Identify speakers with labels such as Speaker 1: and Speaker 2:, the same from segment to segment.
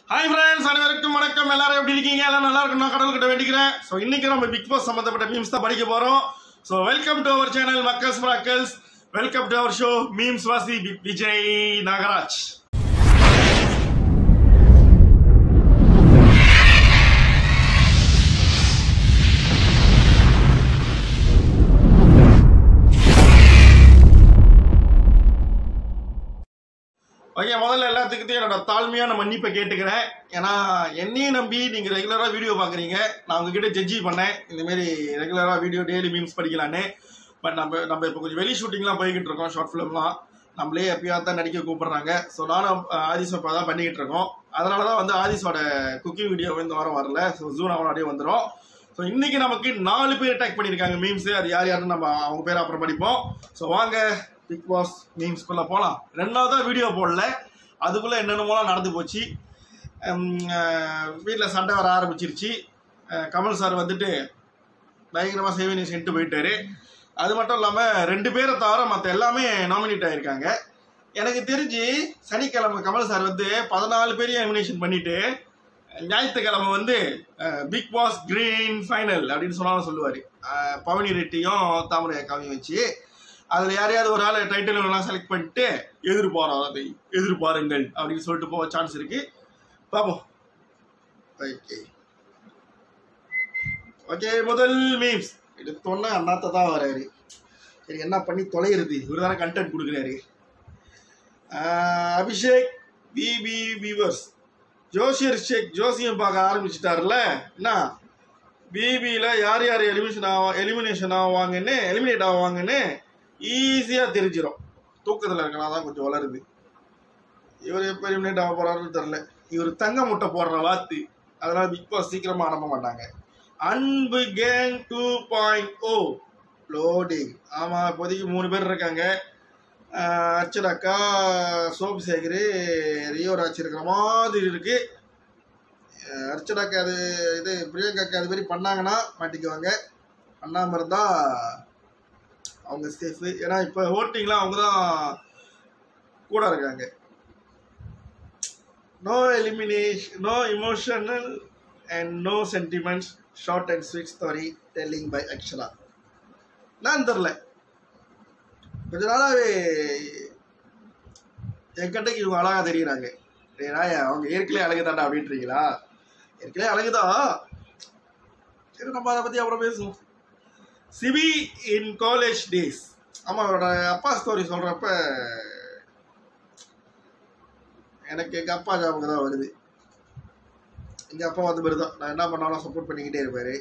Speaker 1: hi friends அனைவருக்கும் வணக்கம் எல்லாரும் எப்படி இருக்கீங்க எல்லாம் நல்லா இருக்கும் நான் கடவுள்கிட்ட வேண்டிக்கிறேன் ஸோ இன்னைக்கு நம்ம பிக் பாஸ் சம்மந்தப்பட்ட மீம்ஸ் தான் படிக்க போறோம் so welcome to our channel மக்கள்ஸ் மக்கள்ஸ் welcome to our show memes வாசி வி- விஜய் நாகராஜ் ஓகே முதல்ல எல்லாத்துக்கிட்டையும் என்னோட தாழ்மையான மன்னிப்பை கேட்டுக்கிறேன் ஏன்னா என்னையும் நம்பி நீங்கள் ரெகுலராக வீடியோ பார்க்குறீங்க நான் உங்ககிட்ட ஜட்ஜி பண்ணேன் இந்தமாரி ரெகுலராக வீடியோ டெய்லி மீம்ஸ் படிக்கலான்னு பட் நம்ம நம்ம இப்போ கொஞ்சம் வெளி ஷூட்டிங்லாம் போய்கிட்டு இருக்கோம் ஷார்ட் ஃபிலிம்லாம் நம்மளே எப்பயாவது தான் நடிக்க கூப்பிடுறாங்க ஸோ நானும் அஹ், ஆதிஷ் இப்போ தான் பண்ணிக்கிட்டு இருக்கோம் அதனால தான் வந்து ஆதிஷோட குக்கிங் வீடியோ இந்த வாரம் வரல ஸோ ஜூன் அவனோடய வந்துடும் ஸோ இன்னைக்கு நமக்கு நாலு பேர் டேக் பண்ணியிருக்காங்க மீம்ஸ் அது யார் யாருன்னு நம்ம அவங்க பேர் அப்புறம் படிப்போம் ஸோ வாங்க பிக் பாஸ் மீம்ஸ்குள்ளே போகலாம் ரெண்டாவதாக வீடியோ போடல அதுக்குள்ளே என்னென்னமோலாம் நடந்து போச்சு வீட்டில் சண்டை வர ஆரம்பிச்சிருச்சு அஹ் கமல் சார் வந்துட்டு பயங்கரமாக சேவினி சென்ட்டு போயிட்டாரு அது மட்டும் இல்லாமல் ரெண்டு பேரை தவிர மற்ற எல்லாமே நாமினேட் ஆயிருக்காங்க எனக்கு தெரிஞ்சு சனிக்கிழமை கமல் சார் வந்து பதினாலு பேரையும் எலிமினேஷன் பண்ணிட்டு ஞாயிற்றுக்கிழமை வந்து பிக் பாஸ் கிரீன் ஃபைனல் அப்படின்னு சொன்னாலும் சொல்லுவார் பவனி ரெட்டியும் தாமரை அக்காவையும் வச்சு அதில் யாரையாவது ஒரு ஆள் டைட்டில் எல்லாம் செலக்ட் பண்ணிட்டு எதிர்பாராதை எதிர்பாருங்கள் அப்படின்னு சொல்லிட்டு போக சான்ஸ் இருக்கு பார்ப்போம் ஓகே ஓகே முதல் மீம்ஸ் எடுத்தோன்னே அண்ணாத்த தான் வராரு சரி என்ன பண்ணி தொலைகிறது இவர் தானே கண்டென்ட் கொடுக்குறாரு ஆஹ் அபிஷேக் பிபி வீவர்ஸ் ஜோசியர் ஷேக் ஜோசியம் பார்க்க ஆரம்பிச்சிட்டாருல என்ன பிபியில் யார் யார் எலிமினேஷன் ஆவா எலிமினேஷன் ஆவாங்கன்னு எலிமினேட் ஆவாங்கன்னு ஈஸியாக தெரிஞ்சிடும் தூக்கத்தில் இருக்கலாம் தான் கொஞ்சம் வளருது இவர் எப்போ எலிமினேட் ஆக போகிறாருன்னு தெரில இவர் தங்க முட்டை போடுற வாத்து அதனால பிக் பாஸ் சீக்கிரமாக அனுப்ப மாட்டாங்க அன்பு gang two point o loading ஆமாம் இப்போதைக்கு மூணு பேர் இருக்காங்க ஆஹ் அர்ச்சனாக்கா சோப்பு சேகர் ரியோ ராஜ் இருக்கிற மாதிரி இருக்கு ஆஹ் அர்ச்சனாக்கா அது இது பிரியங்காக்கா அது மாதிரி பண்ணாங்கன்னா மாட்டிக்குவாங்க பண்ணாமல் இருந்தால் அவங்க சேஃபு ஏன்னா இப்போ ஓட்டிங்லாம் அவங்க தான் கூட இருக்காங்க no elimination no emotional and no sentiments short and sweet story telling bye actually நான் தெரில கொஞ்ச நாளாவே என் கண்டைக்கு இவங்க அழகா தெரியுறாங்க டேய் நாயா அவங்க ஏற்கனவே அழகுதாண்டா அப்படின்றீங்களா ஏற்கனவே அழகுதான் சரி நம்ம அதை பற்றி அப்புறம் பேசுவோம் சிவி இன் காலேஜ் டேஸ் ஆமாம் அவரோட அப்பா ஸ்டோரி சொல்கிறப்ப எனக்கு எங்கள் அப்பா ஞாபகம் தான் வருது எங்கள் அப்பா வந்து மாதிரி தான் நான் என்ன பண்ணாலும் சப்போர்ட் பண்ணிக்கிட்டே இருப்பார்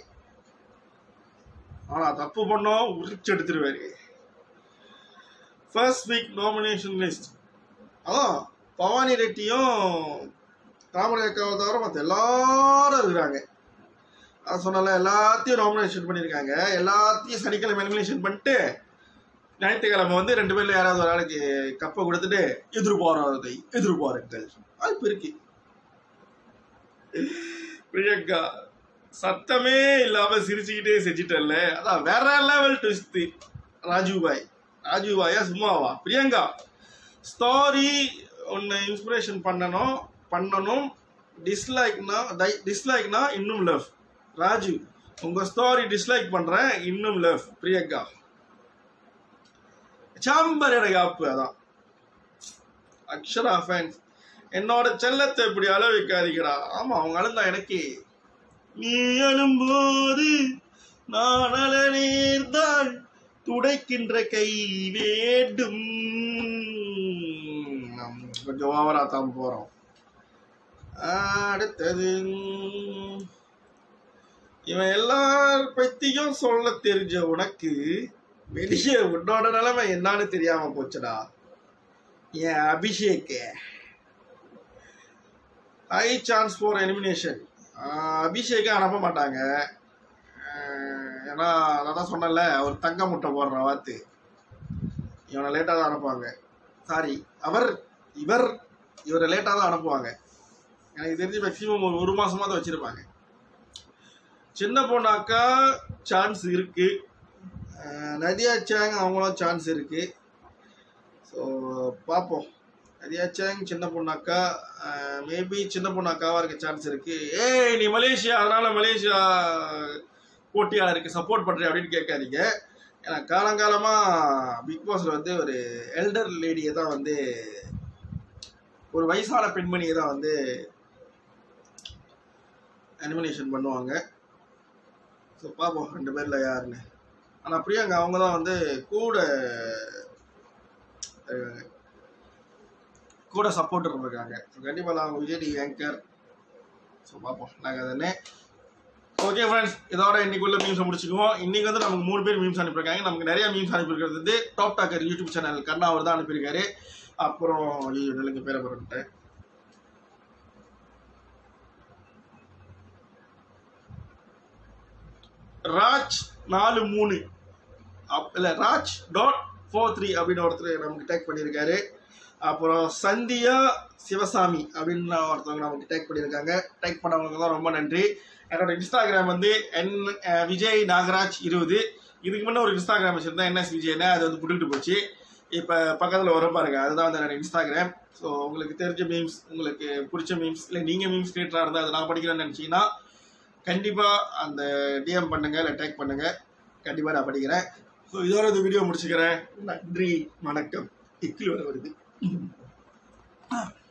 Speaker 1: ஆனால் தப்பு பண்ணோம் உரிச்சு எடுத்துருவாரு ஃபர்ஸ்ட் வீக் நாமினேஷன் லிஸ்ட் அதான் பவானி ரெட்டியும் தாமரை அக்காவை தவிர மற்ற எல்லாரும் இருக்கிறாங்க நான் சொன்னால எல்லாத்தையும் நாமினேஷன் பண்ணியிருக்காங்க எல்லாத்தையும் சனிக்கிழமை எலிமினேஷன் பண்ணிட்டு ஞாயிற்றுக்கிழமை வந்து ரெண்டு பேர்ல யாராவது ஒரு ஆளுக்கு கப்பை கொடுத்துட்டு எதிர்பாராததை எதிர்பாருங்கள் வாய்ப்பு இருக்கு பிரியங்கா சத்தமே இல்லாம சிரிச்சுக்கிட்டே செஞ்சிட்டல்ல அதான் வேற லெவல் ட்விஸ்ட் ராஜீவ் பாய் ராஜீவ் பாயா சும்மாவா பிரியங்கா ஸ்டாரி ஒன்று இன்ஸ்பிரேஷன் பண்ணணும் பண்ணணும் டிஸ்லைக்னா டிஸ்லைக்னா இன்னும் லவ் ராஜு உங்க ஸ்டாரி டிஸ்லைக் பண்றேன் இன்னும் லவ் பிரியங்கா சாம்பர் எனக்கு ஆப்பு அதான் அக்ஷரா ஃபேன்ஸ் என்னோட செல்லத்தை இப்படி அள வைக்காதீங்கடா ஆமா அவங்க அழுந்தா எனக்கே நீ அழும்போது நான் அழ நேர்ந்தால் துடைக்கின்ற கை வேண்டும் நாம் கொஞ்சம் ஓவரா தான் போறோம் அடுத்தது இவன் எல்லார் பத்தியும் சொல்ல தெரிஞ்ச உனக்கு வெளியே உன்னோட நிலைமை என்னன்னு தெரியாம போச்சுடா என் Abhishek high chance for elimination அபிஷேக்கை அனுப்ப மாட்டாங்க ஆஹ் ஏன்னா நான் தான் சொன்னேன்ல அவர் தங்க முட்டை போடுற வாத்து இவனை லேட்டாக தான் அனுப்புவாங்க சாரி அவர் இவர் இவரை லேட்டாக தான் அனுப்புவாங்க எனக்கு தெரிஞ்சு மேக்ஸிமம் ஒரு ஒரு மாசமா தான் வச்சிருப்பாங்க சின்ன பொண்ணாக்கா சான்ஸ் இருக்கு ஆஹ் நதியா சேங் அவங்களும் சான்ஸ் இருக்கு ஸோ பார்ப்போம் எதையாச்சும் சின்ன பொண்ணாக்கா மேபி சின்ன பொண்ணு அக்காவாக இருக்க சான்ஸ் இருக்கு ஏய் நீ மலேசியா அதனால மலேசியா போட்டியாளருக்கு சப்போர்ட் பண்றேன் அப்படின்னு கேட்காதீங்க ஏன்னா காலங்காலமாக பிக் பாஸ்ல வந்து ஒரு எல்டர் லேடியை தான் வந்து ஒரு வயசான பெண்மணியை தான் வந்து அனிமினேஷன் பண்ணுவாங்க ஸோ பார்ப்போம் ரெண்டு பேரில் யாருன்னு ஆனால் பிரியங்கா அவங்க தான் வந்து கூட அஹ், கூட சப்போர்ட்டர் இருக்காங்க ஸோ கண்டிப்பாக அவங்க விஜய் டிவி ஆங்கர் ஸோ பார்ப்போம் நாங்கள் அதனே ஓகே ஃப்ரெண்ட்ஸ் இதோட இன்னைக்குள்ள மீம்ஸை முடிச்சுக்குவோம் இன்னைக்கு வந்து நமக்கு மூணு பேர் மீம்ஸ் அனுப்பியிருக்காங்க நமக்கு நிறைய மீம்ஸ் அனுப்பியிருக்கிறது வந்து டாப் டாக்கர் யூடியூப் சேனல் கண்ணா அவர் தான் அனுப்பியிருக்காரு அப்புறம் ஐயோ நெல்லுங்க பேரை போட்டுட்டேன் ராஜ் நாலு மூணு அப் இல்லை ராஜ் டாட் ஃபோர் த்ரீ அப்படின்னு ஒருத்தர் நமக்கு டேக் பண்ணியிருக்காரு அப்புறம் சந்தியா சிவசாமி அப்படின்னு ஒருத்தவங்க நமக்கு டேக் பண்ணியிருக்காங்க டேக் பண்ணவங்களுக்கு தான் ரொம்ப நன்றி என்னோட இன்ஸ்டாகிராம் வந்து என் அஹ், விஜய் நாகராஜ் இருபது இதுக்கு முன்னே ஒரு இன்ஸ்டாகிராம் வச்சுருந்தேன் என்எஸ் விஜய்னு அது வந்து புட்டுக்கிட்டு போச்சு இப்போ பக்கத்தில் வர பாருங்க அதுதான் வந்து என்னோட இன்ஸ்டாகிராம் ஸோ உங்களுக்கு தெரிஞ்ச மீம்ஸ் உங்களுக்கு பிடிச்ச மீம்ஸ் இல்லை நீங்கள் மீம்ஸ் கிரியேட்டராக இருந்தால் அதை நான் படிக்கிறேன்னு நினச்சிங்கன்னா கண்டிப்பாக அந்த டிஎம் பண்ணுங்கள் இல்லை டேக் பண்ணுங்கள் கண்டிப்பாக நான் படிக்கிறேன் ஸோ இதோட இந்த வீடியோ முடிச்சுக்கிறேன் நன்றி வணக்கம் இட்லி வர வருது